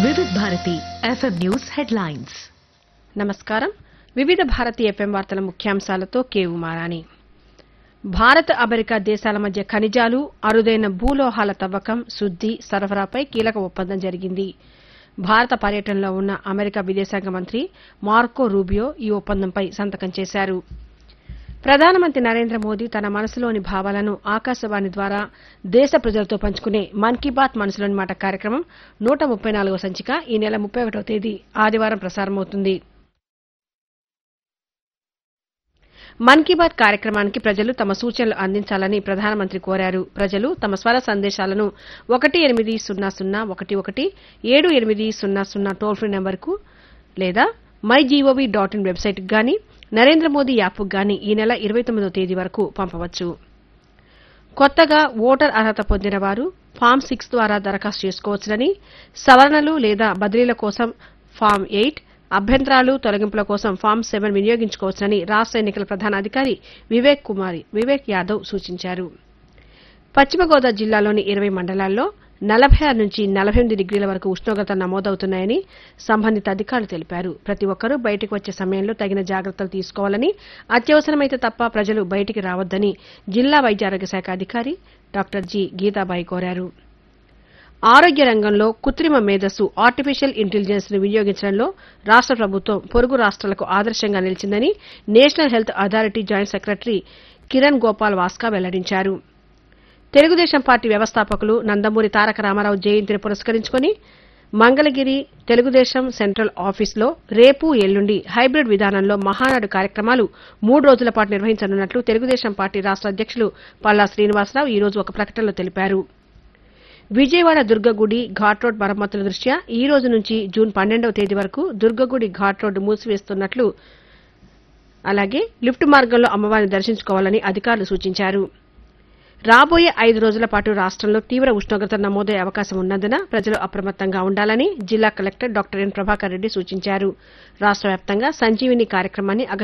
Vividh Bharati FM news headlines నమస్కారం వివిధ భారతీయ FM వార్తల ముఖ్యాంశాలతో కేవు మారాణి Bharat America దేశాల మధ్య ఖనిజాలు అరుదైన భూలోహాల తవ్వకం శుద్ది సరఫరాపై కీలక ఒప్పందం జరిగింది భారత పర్యటనలో ఉన్న అమెరికా విదేశాంగ మంత్రి మార్కో రూబియో ఈ ఒప్పందంపై సంతకం చేశారు ప్రధానమంత్రి నరేంద్ర మోదీ తన మనసులోని భావాలను ఆకాశవాణి ద్వారా దేశ ప్రజలతో పంచుకునే మన్ కీ బాత్ మనసులోని మాట కార్యక్రమం నూట ముప్పై నాలుగవ సంచిక ఈ నెల ముప్పై ఒకటవ తేదీ ఆదివారం ప్రసారమవుతుంది మన్ కీ బాత్ కార్యక్రమానికి ప్రజలు తమ సూచనలు అందించాలని ప్రధానమంత్రి కోరారు ప్రజలు తమ స్వర సందేశాలను ఒకటి ఎనిమిది సున్నా సున్నా ఒకటి ఒకటి ఏడు ఎనిమిది సున్నా సున్నా టోల్ ఫ్రీ నెంబర్కు లేదా మై జీఓవీ డాట్ ఇన్ వెబ్సైట్కు గాని నరేంద్ర మోదీ యాప్కు గాని ఈ నెల ఇరవై తొమ్మిదో తేదీ వరకు పంపవచ్చు కొత్తగా ఓటర్ అర్హత పొందిన వారు ఫామ్ సిక్స్ ద్వారా దరఖాస్తు చేసుకోవచ్చునని సవరణలు లేదా బదిలీల కోసం ఫామ్ ఎయిట్ అభ్యంతరాలు తొలగింపుల కోసం ఫామ్ సెవెన్ వినియోగించుకోవచ్చునని రాష్ట ఎన్నికల ప్రధాన అధికారి వివేక్ కుమారి వివేక్ యాదవ్ సూచించారు పశ్చిమ గోదావరి జిల్లాలోని ఇరవై మండలాల్లో నలభై ఆరు నుంచి నలభై ఎనిమిది డిగ్రీల వరకు ఉష్ణోగ్రత నమోదవుతున్నాయని సంబంధిత అధికారులు తెలిపారు ప్రతి ఒక్కరూ బయటకు వచ్చే సమయంలో తగిన జాగ్రత్తలు తీసుకోవాలని అత్యవసరమైతే తప్ప ప్రజలు బయటికి రావద్దని జిల్లా వైద్య ఆరోగ్య శాఖ అధికారి డాక్టర్ జి గీతాబాయి కోరారు ఆరోగ్య రంగంలో కృత్రిమ మేధస్సు ఆర్టిఫిషియల్ ఇంటెలిజెన్స్ ను వినియోగించడంలో రాష్ట ప్రభుత్వం పొరుగు రాష్ట్రాలకు ఆదర్శంగా నిలిచిందని national health authority joint secretary Kiran Gopal Vaska వెల్లడించారు తెలుగుదేశం పార్టీ వ్యవస్థాపకులు నందమూరి తారక రామారావు జయంతిని పురస్కరించుకుని మంగళగిరి తెలుగుదేశం సెంట్రల్ ఆఫీసులో రేపు ఎల్లుండి హైబ్రిడ్ విధానంలో మహానాడు కార్యక్రమాలు మూడు రోజుల పాటు నిర్వహించనున్నట్లు తెలుగుదేశం పార్టీ రాష్ట అధ్యక్షులు పల్లా శ్రీనివాసరావు ఈ రోజు ఒక ప్రకటనలో తెలిపారు విజయవాడ దుర్గగుడి ఘాట్ రోడ్ మరమ్మతుల దృష్ట్యా ఈ రోజు నుంచి జూన్ పన్నెండవ తేదీ వరకు దుర్గగుడి ఘాట్ రోడ్డు మూసివేస్తున్నట్లు అలాగే లిఫ్ట్ మార్గంలో అమ్మవారిని దర్శించుకోవాలని అధికారులు సూచించారు రాబోయే ఐదు రోజుల పాటు రాష్ట్రంలో తీవ్ర ఉష్ణోగ్రత నమోదయ్యే అవకాశం ఉన్నందున ప్రజలు అప్రమత్తంగా ఉండాలని జిల్లా collector doctor N Prabhakar Reddy సూచించారు రాష్ట్ర వ్యాప్తంగా సంజీవిని కార్యక్రమాన్ని